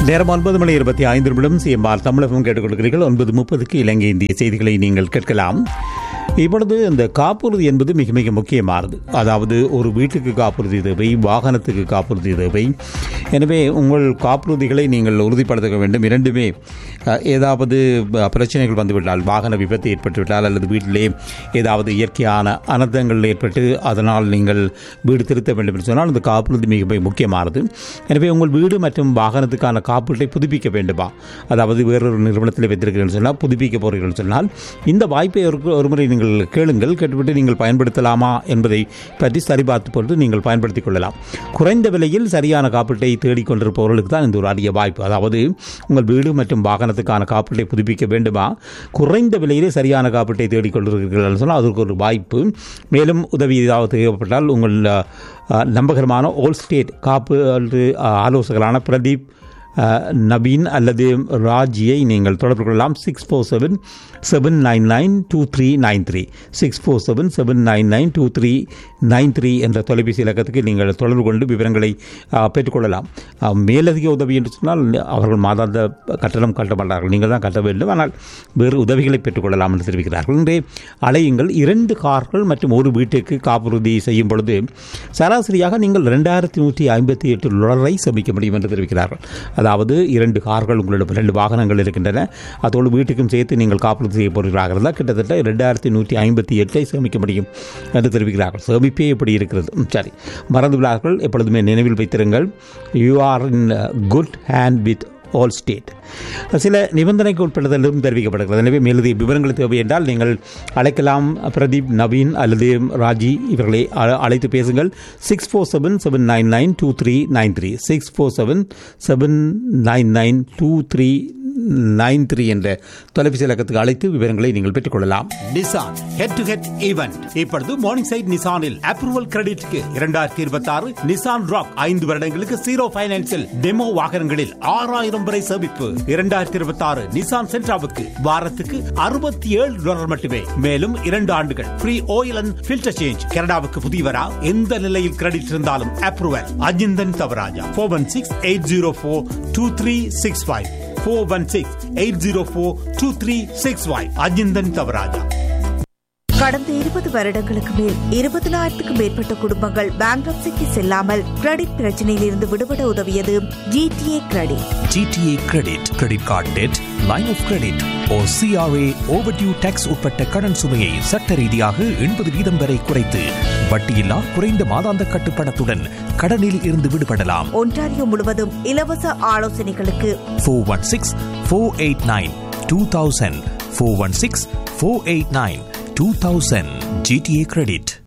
நேரம் ஒன்பது மணி இருபத்தி ஐந்து நிமிடம் சிஎம்ஆர் தமிழகம் கேட்டுக்கொள்கிறீர்கள் ஒன்பது முப்பதுக்கு இலங்கை இந்திய செய்திகளை நீங்கள் கேட்கலாம் இப்பொழுது இந்த காப்புறுதி என்பது மிக மிக முக்கியமானது அதாவது ஒரு வீட்டுக்கு காப்புறுதி தேவை வாகனத்துக்கு காப்புறுதி தேவை எனவே உங்கள் காப்புறுதிகளை நீங்கள் உறுதிப்படுத்த வேண்டும் இரண்டுமே அஹ், ஏதாவது அஹ், பிரச்சனைகள் வந்துவிட்டால் வாகன விபத்து ஏற்பட்டுவிட்டால் அல்லது வீட்டிலே ஏதாவது இயற்கையான அனர்த்தங்கள் ஏற்பட்டு அதனால் நீங்கள் வீடு திருத்த வேண்டும் என்று சொன்னால் இந்த காப்புறுதி மிக மிக முக்கியமானது எனவே உங்கள் வீடு மற்றும் வாகனத்துக்கான காப்பீட்டை புதுப்பிக்க வேண்டுமா அதாவது வேறொரு நிறுவனத்தில் வைத்திருக்கிறீர்கள் சொன்னால் புதுப்பிக்க போகிறீர்கள் சொன்னால் இந்த வாய்ப்பை ஒரு ஒருமுறை நீங்கள் கேளுங்கள் கேட்டுவிட்டு நீங்கள் பயன்படுத்தலாமா என்பதை பற்றி சரிபார்த்து பொறுத்து நீங்கள் பயன்படுத்திக் கொள்ளலாம் குறைந்த விலையில் சரியான காப்பீட்டை தேடிக் கொண்டிருப்பவர்களுக்கு தான் இந்த ஒரு அரிய வாய்ப்பு அதாவது உங்கள் வீடு மற்றும் வாகனத்துக்கான காப்பீட்டை புதுப்பிக்க வேண்டுமா குறைந்த விலையிலே சரியான காப்பீட்டை தேடிக் கொண்டிருக்கிறீர்கள் சொன்னால் அதற்கு ஒரு வாய்ப்பு மேலும் உதவி ஏதாவது தேவைப்பட்டால் உங்கள் அஹ், நம்பகரமான ஓல் ஸ்டேட் காப்பு ஆலோசகரான பிரதீப் அஹ், நவீன் அல்லது ராஜியை நீங்கள் தொடர்பு கொள்ளலாம் six four seven seven nine nine two three nine three six four seven seven nine nine two three nine three என்ற தொலைபேசி இலக்கத்துக்கு நீங்கள் தொடர்பு கொண்டு விவரங்களை அஹ், பெற்றுக்கொள்ளலாம் அஹ், மேலதிக உதவி என்று சொன்னால் அவர்கள் மாதாந்த கட்டணம் கட்ட மாட்டார்கள் நீங்கள் தான் கட்ட வேண்டும் ஆனால் வேறு உதவிகளை பெற்றுக்கொள்ளலாம் என்று தெரிவிக்கிறார்கள் இன்றே அலையுங்கள் இரண்டு கார்கள் மற்றும் ஒரு வீட்டுக்கு காப்புறுதி செய்யும் பொழுது சராசரியாக நீங்கள் ரெண்டாயிரத்தி நூற்றி ஐம்பத்தி எட்டு டாலரை சேமிக்க முடியும் என்று தெரிவிக்கிறார்கள் அதாவது இரண்டு கார்கள் உங்களிடம் ரெண்டு வாகனங்கள் இருக்கின்றன அதோடு வீட்டுக்கும் சேர்த்து நீங்கள் காப்புறுதி செய்ய போகிறார்கள் இருந்தால் கிட்டத்தட்ட ரெண்டாயிரத்தி நூற்றி ஐம்பத்தி எட்டை சேமிக்க முடியும் என்று தெரிவிக்கிறார்கள் சேமிப்பே இப்படி இருக்கிறது ம், சரி மறந்து விடார்கள் எப்பொழுதுமே நினைவில் வைத்திருங்கள் you are in good hand with Allstate சில நிபந்தனைக்கு உட்படுத்தலும் தெரிவிக்கப்படுகிறது எனவே மேலதிக விவரங்கள் தேவை என்றால் நீங்கள் அழைக்கலாம் பிரதீப் நவீன் அல்லது ராஜி இவர்களை அ- அழைத்து பேசுங்கள் six four seven seven nine nine two three nine three six four seven seven nine nine two three nine three என்ற தொலைபேசி இலக்கத்துக்கு அழைத்து விவரங்களை நீங்கள் பெற்றுக்கொள்ளலாம் Nissan head to head event இப்பொழுது மார்னிங் சைட் நிசானில் அப்ரூவல் கிரெடிட்க்கு இரண்டாயிரத்தி இருபத்தி ஆறு நிசான் ராக் ஐந்து வருடங்களுக்கு ஜீரோ பைனான்சில் டெமோ வாகனங்களில் ஆறாயிரம் வரை சேமிப்பு இரண்டாயிரத்தி இருபத்தி ஆறு நிசான் சென்ட்ராவுக்கு வாரத்துக்கு அறுபத்தி ஏழு டாலர் மட்டுமே மேலும் இரண்டு ஆண்டுகள் free oil and filter change கனடாவுக்கு புதியவரா எந்த நிலையில் கிரெடிட் இருந்தாலும் approval Ajinthan Thavarajah four one six eight zero four two three six five four one six eight zero four two three six five Ajinthan Thavarajah கடந்த இருபது வருடங்களுக்கு மேல் இருபதனாயிரத்துக்கும் மேற்பட்ட குடும்பங்கள் பேங்க்ரப்சிக்கு செல்லாமல் கிரெடிட் பிரச்சனையில் இருந்து விடுபட உதவியது GTA credit GTA credit credit card debt line of credit oh CRA overdue tax உட்பட்ட கடன் சுமையை சட்ட ரீதியாக எண்பது வீதம் வரை குறைத்து வட்டியில்லா குறைந்த மாதாந்த கட்டுப்பணத்துடன் கடனில் இருந்து விடுபடலாம் ஒன்டாரியோ முழுவதும் இலவச ஆலோசனைகளுக்கு four one six four eight nine two thousand four one six four eight nine two thousand GTA credit